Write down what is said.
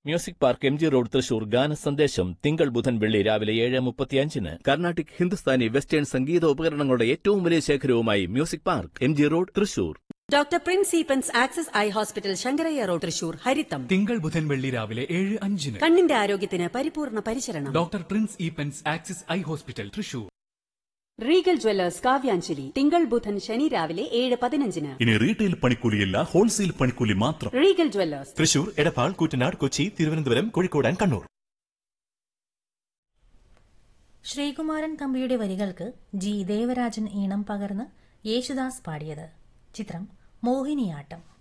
music park M G road Thrissur ഗാന സന്ദേശം തിങ്കൾ ബുധൻ വെള്ളി രാവിലെ ഏഴ് മുപ്പത്തിയഞ്ചിന് കർണാട്ടിക് ഹിന്ദുസ്ഥാനി വെസ്റ്റേൺ സംഗീത ഉപകരണങ്ങളുടെ ഏറ്റവും വലിയ ശേഖരവുമായി music park M G road Thrissur doctor prince സീപ്പൻസ് access eye hospital Sankaraiah road Thrissur ഹരിത്തം തിങ്കൾ ബുധൻ വെള്ളി രാവിലെ ഏഴ് അഞ്ചിന് കണ്ണിന്റെ ആരോഗ്യത്തിന് പരിപൂർണ പരിചരണം ഡോക്ടർ പ്രിൻസ് ഈപ്പൻസ് axis eye hospital Thrissur Regal jewellers കാവ്യാഞ്ജലി തിങ്കൾ ബുധൻ ശനി രാവിലെ ഏഴ് പതിനഞ്ചിന് ഇനി റീറ്റെയിൽ പണിക്കൂലിയല്ല ഹോൾസെയിൽ പണിക്കൂലി മാത്രം Regal jewellers Thrissur Edappal Koottanad Kochi Thiruvananthapuram Kozhikode and Kannur Sreekumaran തമ്പിയുടെ വരികൾക്ക് ജി ദേവരാജൻ ഈണം പകർന്ന് യേശുദാസ് പാടിയത് ചിത്രം മോഹിനിയാട്ടം